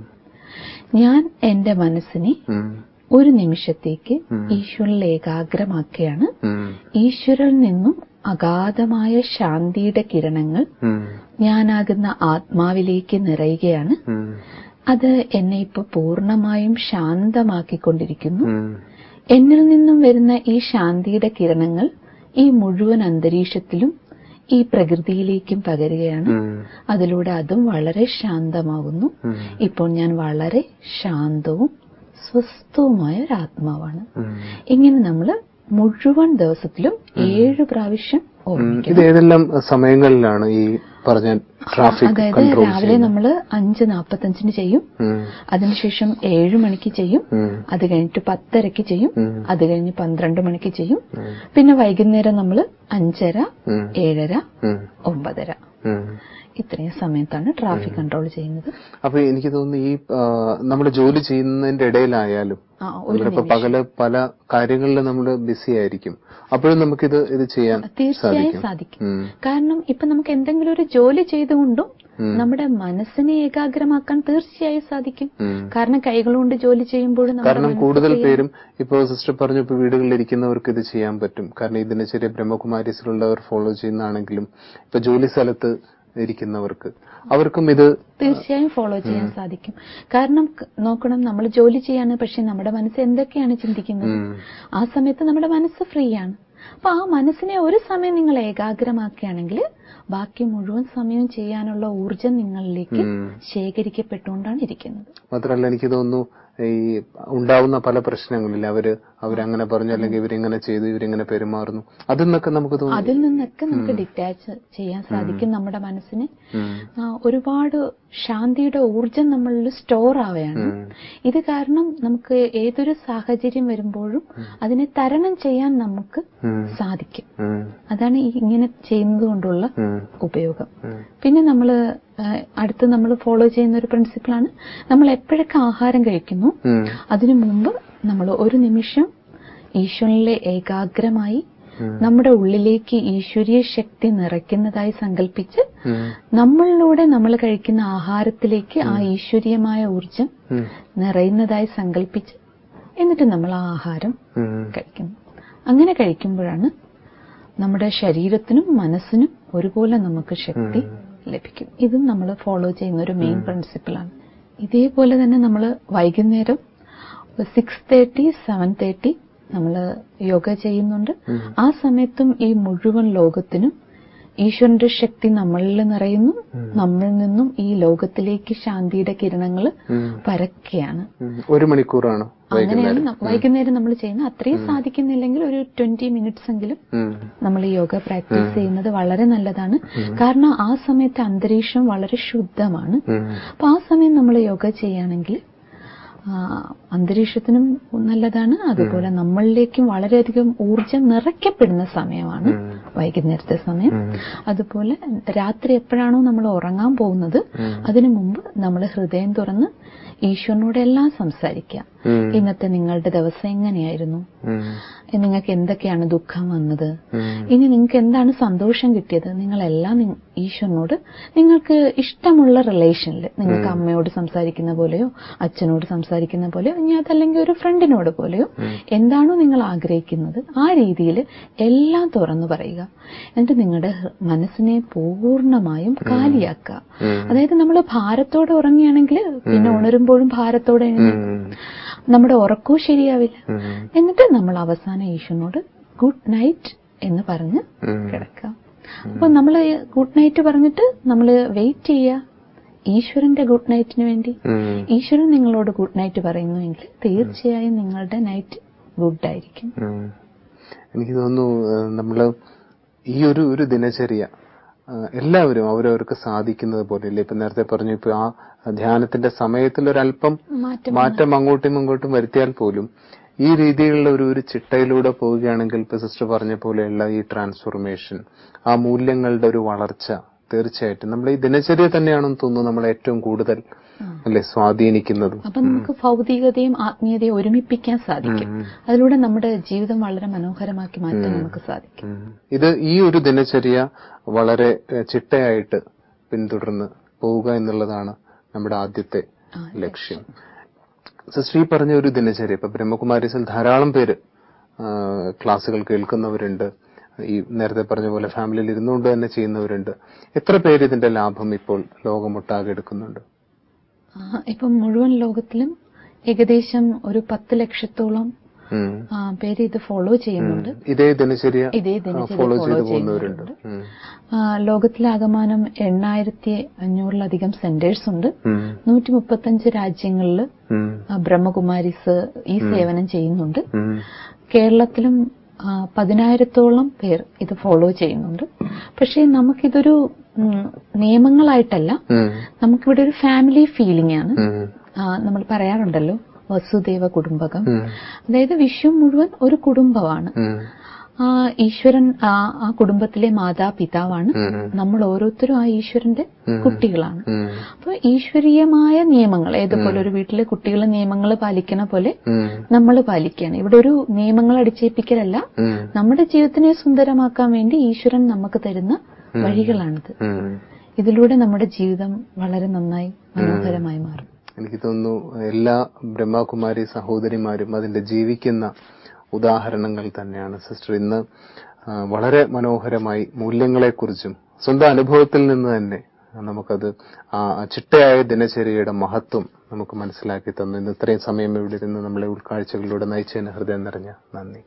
ഞാൻ എന്റെ മനസ്സിനെ ഉം. ഒരു നിമിഷത്തേക്ക് ഈശ്വരനിൽ ഏകാഗ്രമാക്കുകയാണ് ഉം. ഈശ്വരനിൽ നിന്നും അഗാധമായ ശാന്തിയുടെ കിരണങ്ങൾ ഉം. ഞാനാകുന്ന ആത്മാവിലേക്ക് നിറയുകയാണ് ഉം. അത് എന്നെ ഇപ്പൊ പൂർണ്ണമായും ശാന്തമാക്കിക്കൊണ്ടിരിക്കുന്നു ഉം. എന്നിൽ നിന്നും വരുന്ന ഈ ശാന്തിയുടെ കിരണങ്ങൾ ഈ മുഴുവൻ അന്തരീക്ഷത്തിലും ഈ പ്രകൃതിയിലേക്കും പകരുകയാണ് ഉം. അതിലൂടെ അതും വളരെ ശാന്തമാകുന്നു ഉം. ഇപ്പോൾ ഞാൻ വളരെ ശാന്തവും സ്വസ്ഥവുമായ ഒരു ആത്മാവാണ് ഉം. ഇങ്ങനെ നമ്മൾ മുഴുവൻ ദിവസത്തിലും ഏഴ് പ്രാവശ്യം ഓർമ്മിക്കണം ഇത് ഏതെല്ലാം സമയങ്ങളിലാണ് ഈ പറഞ്ഞ ട്രാഫിക് അതായത് കൺട്രോൾ രാവിലെ നമ്മൾ അഞ്ച് നാപ്പത്തഞ്ചിന് ചെയ്യും അതിനുശേഷം ഏഴ് മണിക്ക് ചെയ്യും അത് കഴിഞ്ഞിട്ട് പത്തരക്ക് ചെയ്യും അത് കഴിഞ്ഞ് പന്ത്രണ്ട് മണിക്ക് ചെയ്യും പിന്നെ വൈകുന്നേരം നമ്മൾ അഞ്ചര ഏഴര ഒമ്പതര ഇത്രയും സമയത്താണ് ട്രാഫിക് കൺട്രോൾ ചെയ്യുന്നത് അപ്പൊ എനിക്ക് തോന്നുന്നു ഈ നമ്മൾ ജോലി ചെയ്യുന്നതിന്റെ ഇടയിലായാലും ആ, ഒരു നമ്മളിപ്പോ പകല് പല കാര്യങ്ങളിൽ നമ്മൾ ബിസി ആയിരിക്കും അപ്പോഴും നമുക്കിത് ഇത് ചെയ്യാൻ തീർച്ചയായും സാധിക്കും സാധിക്കും ഉം. കാരണം ഇപ്പൊ നമുക്ക് എന്തെങ്കിലും ഒരു ജോലി ചെയ്തുകൊണ്ടും നമ്മുടെ മനസ്സിനെ ഏകാഗ്രമാക്കാൻ തീർച്ചയായും സാധിക്കും ഉം. കാരണം കൈകളുകൊണ്ട് ജോലി ചെയ്യുമ്പോഴും നമ്മുടെ കാരണം മനസ്സ് കൂടുതൽ ചെയ്യാൻ- പേരും ഇപ്പോ സിസ്റ്റർ പറഞ്ഞു ഇപ്പൊ വീടുകളിൽ ഇരിക്കുന്നവർക്ക് ഇത് ചെയ്യാൻ പറ്റും കാരണം ഇതിന് ചെറിയ ബ്രഹ്മകുമാരീസിലുള്ളവർ ഫോളോ ചെയ്യുന്നതാണെങ്കിലും ഇപ്പൊ ജോലി സ്ഥലത്ത് ഇരിക്കുന്നവർക്ക് അവർക്കും ഇത് തീർച്ചയായും ഫോളോ ചെയ്യാൻ സാധിക്കും കാരണം ക- നോക്കണം നമ്മൾ ജോലി ചെയ്യാണ് പക്ഷെ നമ്മുടെ മനസ്സ് എന്തൊക്കെയാണ് ചിന്തിക്കുന്നത് ഉം. ആ സമയത്ത് നമ്മുടെ മനസ്സ് ഫ്രീ ആണ് അപ്പൊ ആ മനസ്സിനെ ഒരു സമയം നിങ്ങൾ ഏകാഗ്രമാക്കുകയാണെങ്കിൽ ബാക്കി മുഴുവൻ സമയവും ചെയ്യാനുള്ള ഊർജം നിങ്ങളിലേക്ക് ഉം. ശേഖരിക്കപ്പെട്ടുകൊണ്ടാണ് ഇരിക്കുന്നത് മാത്രമല്ല എനിക്ക് തോന്നുന്നു ഈ ഉണ്ടാവുന്ന പല പ്രശ്നങ്ങളില്ല അവര് അവരങ്ങനെ പറഞ്ഞു അല്ലെങ്കിൽ ഇവരിങ്ങനെ ചെയ്തു ഇവരിങ്ങനെ പെരുമാറുന്നു അതിൽ നിന്നൊക്കെ നമുക്ക് തോന്നുന്നു അതിൽ നിന്നൊക്കെ നമുക്ക് ഡിറ്റാച്ച് ചെയ്യാൻ സാധിക്കും നമ്മുടെ മനസ്സിനെ ഉം. ആ, ഒരുപാട് ശാന്തിയുടെ ഊർജം നമ്മളിൽ സ്റ്റോർ ആവുകയാണ് ഉം. ഇത് കാരണം നമുക്ക് ഏതൊരു സാഹചര്യം വരുമ്പോഴും അതിനെ തരണം ചെയ്യാൻ നമുക്ക് ഉം. സാധിക്കും ഉം. അതാണ് ഈ ഇങ്ങനെ ചെയ്യുന്നത് കൊണ്ടുള്ള ഉം. ഉപയോഗം ഉം. പിന്നെ നമ്മൾ അടുത്ത് നമ്മൾ ഫോളോ ചെയ്യുന്ന ഒരു പ്രിൻസിപ്പിളാണ് നമ്മൾ എപ്പോഴൊക്കെ ആഹാരം കഴിക്കുന്നു ഉം. അതിനു മുമ്പ് നമ്മൾ ഒരു നിമിഷം ഈശ്വരനിലെ ഏകാഗ്രമായി ഉം. നമ്മുടെ ഉള്ളിലേക്ക് ഈശ്വരീയ ശക്തി നിറയ്ക്കുന്നതായി സങ്കല്പിച്ച് ഉം. നമ്മളിലൂടെ നമ്മൾ കഴിക്കുന്ന ആഹാരത്തിലേക്ക് ആ ഈശ്വരീയമായ ഊർജം ഉം. നിറയുന്നതായി സങ്കല്പിച്ച് എന്നിട്ട് നമ്മൾ ആ ആഹാരം ഉം. കഴിക്കുന്നു അങ്ങനെ കഴിക്കുമ്പോഴാണ് നമ്മുടെ ശരീരത്തിനും മനസ്സിനും ഒരുപോലെ നമുക്ക് ശക്തി ലഭിക്കും ഇതും നമ്മൾ ഫോളോ ചെയ്യുന്ന ഒരു മെയിൻ പ്രിൻസിപ്പിളാണ് ഇതേപോലെ തന്നെ നമ്മൾ വൈകുന്നേരം സിക്സ് തേർട്ടി സെവൻ തേർട്ടി നമ്മൾ യോഗ ചെയ്യുന്നുണ്ട് ആ സമയത്തും ഈ മുഴുവൻ ലോകത്തിനും ഈശ്വരന്റെ ശക്തി നമ്മളിൽ നിറയുന്നു നമ്മളിൽ നിന്നും ഈ ലോകത്തിലേക്ക് ശാന്തിയുടെ കിരണങ്ങൾ പരക്കുകയാണ് ഉം. ഒരു മണിക്കൂറാണ് അങ്ങനെയാണ് ന- വൈകുന്നേരം നമ്മൾ ചെയ്യുന്നത് അത്രയും സാധിക്കുന്നില്ലെങ്കിൽ ഒരു ട്വന്റി മിനിറ്റ്സ് എങ്കിലും ഉം. നമ്മൾ ഈ യോഗ പ്രാക്ടീസ് ചെയ്യുന്നത് വളരെ നല്ലതാണ് കാരണം ആ സമയത്ത് അന്തരീക്ഷം വളരെ ശുദ്ധമാണ് ഉം. അപ്പൊ ആ സമയം നമ്മൾ യോഗ ചെയ്യുകയാണെങ്കിൽ ആ, അന്തരീക്ഷത്തിനും നല്ലതാണ് അതുപോലെ നമ്മളിലേക്കും വളരെയധികം ഊർജം നിറയ്ക്കപ്പെടുന്ന സമയമാണ് വൈകുന്നേരത്തെ സമയം അതുപോലെ രാത്രി എപ്പോഴാണോ നമ്മൾ ഉറങ്ങാൻ പോകുന്നത് അതിനു മുമ്പ് നമ്മൾ ഹൃദയം തുറന്ന് ഈശ്വരനോട് എല്ലാം സംസാരിക്കുക ഉം. ഇന്നത്തെ നിങ്ങളുടെ ദിവസം എങ്ങനെയായിരുന്നു ഉം. നിങ്ങൾക്ക് എന്തൊക്കെയാണ് ദുഃഖം വന്നത് ഉം. ഇനി നിങ്ങൾക്ക് എന്താണ് സന്തോഷം കിട്ടിയത് നിങ്ങളെല്ലാം നി- ഈശ്വരനോട് നിങ്ങൾക്ക് ഇഷ്ടമുള്ള റിലേഷനിൽ നിങ്ങൾക്ക് അമ്മയോട് സംസാരിക്കുന്ന പോലെയോ അച്ഛനോട് സംസാരിക്കുന്ന പോലെയോ ഇനി അതല്ലെങ്കിൽ ഒരു ഫ്രണ്ടിനോട് പോലെയോ എന്താണോ നിങ്ങൾ ആഗ്രഹിക്കുന്നത് ആ രീതിയിൽ എല്ലാം തുറന്നു പറയുക എന്നിട്ട് നിങ്ങളുടെ ഹൃ- മനസ്സിനെ പൂർണ്ണമായും കാലിയാക്കുക അതായത് നമ്മൾ ഭാരത്തോടെ ഉറങ്ങുകയാണെങ്കിൽ പിന്നെ ഉണരുമ്പോഴും ഭാരത്തോടെ എഴുന്നേൽക്കും. ഉം. നമ്മുടെ ഉറക്കവും ശരിയാവില്ല ഉം. എന്നിട്ട് നമ്മൾ അവസാനം ഈശ്വരനോട് ഗുഡ് നൈറ്റ് എന്ന് പറഞ്ഞ് ഉം. കിടക്കുക അപ്പൊ നമ്മൾ ഗുഡ് നൈറ്റ് പറഞ്ഞിട്ട് നമ്മൾ വെയിറ്റ് ചെയ്യുക ഈശ്വരന്റെ ഗുഡ് നൈറ്റിന് വേണ്ടി ഉം. ഈശ്വരൻ നിങ്ങളോട് ഗുഡ് നൈറ്റ് പറയുന്നുവെങ്കിൽ തീർച്ചയായും നിങ്ങളുടെ നൈറ്റ് ഗുഡ് ആയിരിക്കും ഉം. എനിക്ക് തോന്നുന്നു ഏഹ്, നമ്മള് ഈ ഒരു ഒരു ദിനചര്യ ഏഹ്, എല്ലാവരും അവരവർക്ക് സാധിക്കുന്നത് പോലെ ഇല്ലേ ഇപ്പൊ നേരത്തെ പറഞ്ഞു ഇപ്പൊ ആ ധ്യാനത്തിന്റെ സമയത്തിൽ ഒരല്പം മാറ്റം മാറ്റം അങ്ങോട്ടും ഇങ്ങോട്ടും വരുത്തിയാൽ പോലും ഈ രീതിയിലുള്ള ഒരു ഒരു ചിട്ടയിലൂടെ പോവുകയാണെങ്കിൽ ഇപ്പൊ സിസ്റ്റർ പറഞ്ഞ പോലെയുള്ള ഈ ട്രാൻസ്ഫോർമേഷൻ ആ മൂല്യങ്ങളുടെ ഒരു വളർച്ച തീർച്ചയായിട്ടും നമ്മൾ ഈ ദിനചര്യ തന്നെയാണെന്ന് തോന്നുന്നു നമ്മളെ ഏറ്റവും കൂടുതൽ അല്ലെ സ്വാധീനിക്കുന്നതും അപ്പൊ നമുക്ക് ഭൗതികതയും ആത്മീയതയും ഒരുമിപ്പിക്കാൻ സാധിക്കും അതിലൂടെ നമ്മുടെ ജീവിതം വളരെ മനോഹരമാക്കി മാറ്റാൻ നമുക്ക് സാധിക്കും ഉം. ഇത് ഈ ഒരു ദിനചര്യ വളരെ ഏഹ്, ചിട്ടയായിട്ട് പിന്തുടർന്ന് പോവുക എന്നുള്ളതാണ് നമ്മുടെ ആദ്യത്തെ ലക്ഷ്യം സിസ്റ്റർ ഈ പറഞ്ഞ ഒരു ദിനചര്യ ഇപ്പൊ ബ്രഹ്മകുമാരീസിൽ ധാരാളം പേര് ആ, ക്ലാസ്സുകൾ കേൾക്കുന്നവരുണ്ട് ഈ നേരത്തെ പറഞ്ഞ പോലെ ഫാമിലിയിൽ ഇരുന്നുകൊണ്ട് തന്നെ ചെയ്യുന്നവരുണ്ട് എത്ര പേര് ഇതിന്റെ ലാഭം ഇപ്പോൾ ലോകമൊട്ടാകെ എടുക്കുന്നുണ്ട് ആ, ഇപ്പം മുഴുവൻ ലോകത്തിലും ഏകദേശം ഒരു പത്ത് ലക്ഷത്തോളം ഉം. ആ, പേര് ഇത് ഫോളോ ചെയ്യുന്നുണ്ട് ഇതേ ദിനചര്യ ഇതേ ദിനചര്യ ഫോളോ follow ചെയ്തു പോകുന്നവരുണ്ട് ഉം. ആ, ലോകത്തിലാകമാനം എണ്ണായിരത്തി അഞ്ഞൂറിലധികം സെന്റേഴ്സ് ഉണ്ട് ഉം. നൂറ്റി മുപ്പത്തഞ്ച് രാജ്യങ്ങളിൽ ഉം. ബ്രഹ്മകുമാരിസ് ഈ സേവനം ചെയ്യുന്നുണ്ട് ഉം. കേരളത്തിലും ആ, പതിനായിരത്തോളം പേർ ഇത് ഫോളോ ചെയ്യുന്നുണ്ട് പക്ഷേ നമുക്കിതൊരു ഉം, നിയമങ്ങളായിട്ടല്ല ഉം. നമുക്കിവിടെ ഒരു ഫാമിലി ഫീലിംഗ് ആണ് ഉം. ആ, നമ്മൾ പറയാറുണ്ടല്ലോ വസുദേവ കുടുംബകം ഉം. അതായത് വിശ്വം മുഴുവൻ ഒരു കുടുംബമാണ് ഉം. ആ ഈശ്വരൻ ആ ആ കുടുംബത്തിലെ മാതാപിതാവാണ് ഉം. നമ്മൾ ഓരോരുത്തരും ആ ഈശ്വരന്റെ കുട്ടികളാണ് ഉം. അപ്പൊ ഈശ്വരീയമായ നിയമങ്ങൾ ഏതുപോലെ ഒരു വീട്ടിലെ കുട്ടികൾ നിയമങ്ങൾ പാലിക്കണ പോലെ ഉം. നമ്മൾ പാലിക്കുകയാണ് ഇവിടെ ഒരു നിയമങ്ങൾ അടിച്ചേൽപ്പിക്കലല്ല ഉം. നമ്മുടെ ജീവിതത്തിനെ സുന്ദരമാക്കാൻ വേണ്ടി ഈശ്വരൻ നമുക്ക് തരുന്ന വഴികളാണിത് ഉം. ഇതിലൂടെ നമ്മുടെ ജീവിതം വളരെ നന്നായി മനോഹരമായി മാറും എനിക്ക് തോന്നുന്നു എല്ലാ ബ്രഹ്മകുമാരി സഹോദരിമാരും അതിന്റെ ജീവിക്കുന്ന ഉദാഹരണങ്ങൾ തന്നെയാണ് സിസ്റ്റർ ഇന്ന് ആ, വളരെ മനോഹരമായി മൂല്യങ്ങളെക്കുറിച്ചും സ്വന്തം അനുഭവത്തിൽ നിന്ന് തന്നെ നമുക്കത് ആ ചിട്ടയായ ദിനചര്യയുടെ മഹത്വം നമുക്ക് മനസ്സിലാക്കി തന്നു ഇന്ന് ഇത്രയും സമയം ഇവിടെ ഇരുന്ന് നമ്മളെ ഉൾക്കാഴ്ചകളിലൂടെ നയിച്ചതിന് ഹൃദയം നിറഞ്ഞ നന്ദി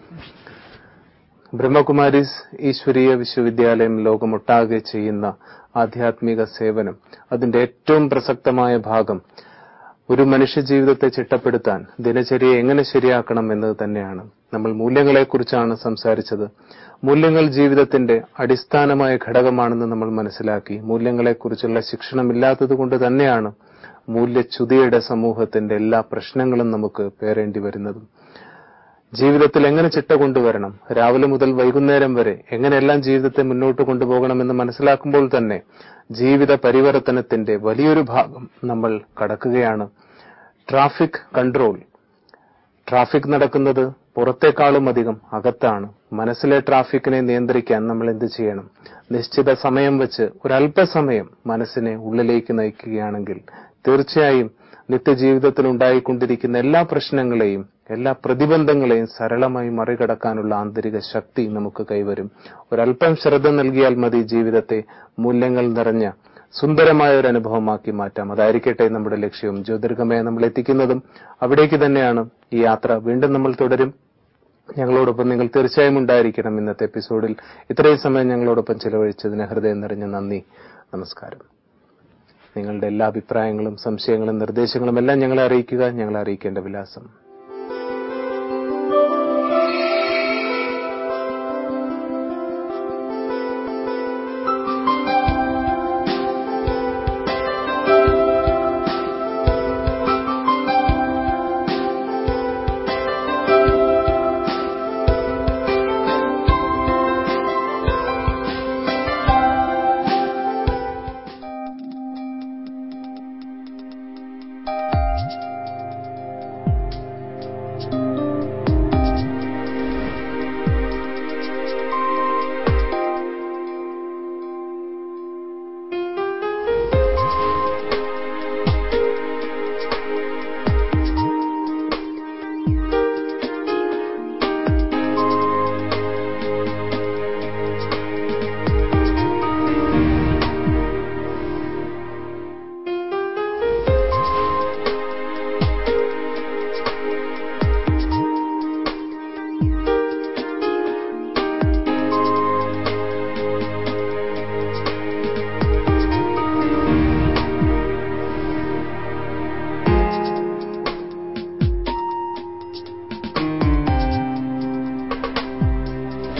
ബ്രഹ്മകുമാരീസ് ഈശ്വരീയ വിശ്വവിദ്യാലയം ലോകമൊട്ടാകെ ചെയ്യുന്ന ആധ്യാത്മിക സേവനം അതിന്റെ ഏറ്റവും പ്രസക്തമായ ഭാഗം ഒരു മനുഷ്യ ജീവിതത്തെ ചിട്ടപ്പെടുത്താൻ ദിനചര്യയെ എങ്ങനെ ശരിയാക്കണം എന്നത് തന്നെയാണ് നമ്മൾ മൂല്യങ്ങളെക്കുറിച്ചാണ് സംസാരിച്ചത് മൂല്യങ്ങൾ ജീവിതത്തിന്റെ അടിസ്ഥാനമായ ഘടകമാണെന്ന് നമ്മൾ മനസ്സിലാക്കി മൂല്യങ്ങളെക്കുറിച്ചുള്ള ശിക്ഷണമില്ലാത്തത് കൊണ്ട് തന്നെയാണ് മൂല്യച്യുതിയുടെ സമൂഹത്തിന്റെ എല്ലാ പ്രശ്നങ്ങളും നമുക്ക് പേറേണ്ടി വരുന്നതും ജീവിതത്തിൽ എങ്ങനെ ചിട്ട കൊണ്ടുവരണം രാവിലെ മുതൽ വൈകുന്നേരം വരെ എങ്ങനെയെല്ലാം ജീവിതത്തെ മുന്നോട്ട് കൊണ്ടുപോകണമെന്ന് മനസ്സിലാക്കുമ്പോൾ തന്നെ ജീവിത പരിവർത്തനത്തിന്റെ വലിയൊരു ഭാഗം നമ്മൾ കടക്കുകയാണ് ട്രാഫിക് കൺട്രോൾ ട്രാഫിക് നടക്കുന്നത് പുറത്തേക്കാളും അധികം അകത്താണ് മനസ്സിലെ ട്രാഫിക്കിനെ നിയന്ത്രിക്കാൻ നമ്മൾ എന്ത് ചെയ്യണം നിശ്ചിത സമയം വെച്ച് ഒരല്പസമയം മനസ്സിനെ ഉള്ളിലേക്ക് നയിക്കുകയാണെങ്കിൽ തീർച്ചയായും നിത്യജീവിതത്തിൽ ഉണ്ടായിക്കൊണ്ടിരിക്കുന്ന എല്ലാ പ്രശ്നങ്ങളെയും എല്ലാ പ്രതിബന്ധങ്ങളെയും സരളമായി മറികടക്കാനുള്ള ആന്തരിക ശക്തി നമുക്ക് കൈവരും ഒരല്പം ശ്രദ്ധ നൽകിയാൽ മതി ജീവിതത്തെ മൂല്യങ്ങൾ നിറഞ്ഞ സുന്ദരമായ ഒരു അനുഭവമാക്കി മാറ്റാം അതായിരിക്കട്ടെ നമ്മുടെ ലക്ഷ്യവും ജ്യോതിർഗമയെ നമ്മൾ എത്തിക്കുന്നതും അവിടേക്ക് തന്നെയാണ് ഈ യാത്ര വീണ്ടും നമ്മൾ തുടരും ഞങ്ങളോടൊപ്പം നിങ്ങൾ തീർച്ചയായും ഉണ്ടായിരിക്കണം ഇന്നത്തെ എപ്പിസോഡിൽ ഇത്രയും സമയം ഞങ്ങളോടൊപ്പം ചിലവഴിച്ചതിന് ഹൃദയം നിറഞ്ഞ നന്ദി നമസ്കാരം നിങ്ങളുടെ എല്ലാ അഭിപ്രായങ്ങളും സംശയങ്ങളും നിർദ്ദേശങ്ങളും എല്ലാം ഞങ്ങളെ അറിയിക്കുക ഞങ്ങളെ അറിയിക്കേണ്ട വിലാസം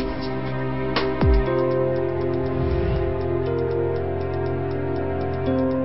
ും